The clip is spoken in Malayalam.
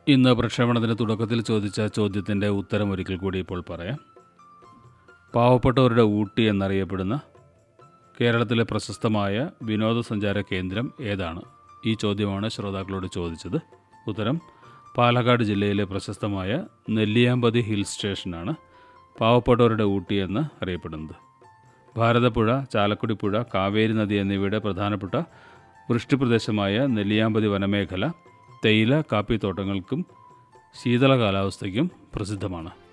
ഇന്ന് പ്രക്ഷേപണത്തിന് തുടക്കത്തിൽ ചോദിച്ച ചോദ്യത്തിൻ്റെ ഉത്തരം ഒരിക്കൽ കൂടി ഇപ്പോൾ പറയാം പാവപ്പെട്ടവരുടെ ഊട്ടി എന്നറിയപ്പെടുന്ന കേരളത്തിലെ പ്രശസ്തമായ വിനോദസഞ്ചാര കേന്ദ്രം ഏതാണ് ഈ ചോദ്യമാണ് ശ്രോതാക്കളോട് ചോദിച്ചത് ഉത്തരം പാലക്കാട് ജില്ലയിലെ പ്രശസ്തമായ നെല്ലിയാമ്പതി ഹിൽ സ്റ്റേഷനാണ് പാവപ്പെട്ടവരുടെ ഊട്ടി എന്ന് അറിയപ്പെടുന്നത് ഭാരതപ്പുഴ ചാലക്കുടി പുഴ കാവേരി നദി എന്നിവയുടെ പ്രധാനപ്പെട്ട വൃഷ്ടിപ്രദേശമായ നെല്ലിയാമ്പതി വനമേഖല തേയില കാപ്പിത്തോട്ടങ്ങൾക്കും ശീതള കാലാവസ്ഥയ്ക്കും പ്രസിദ്ധമാണ്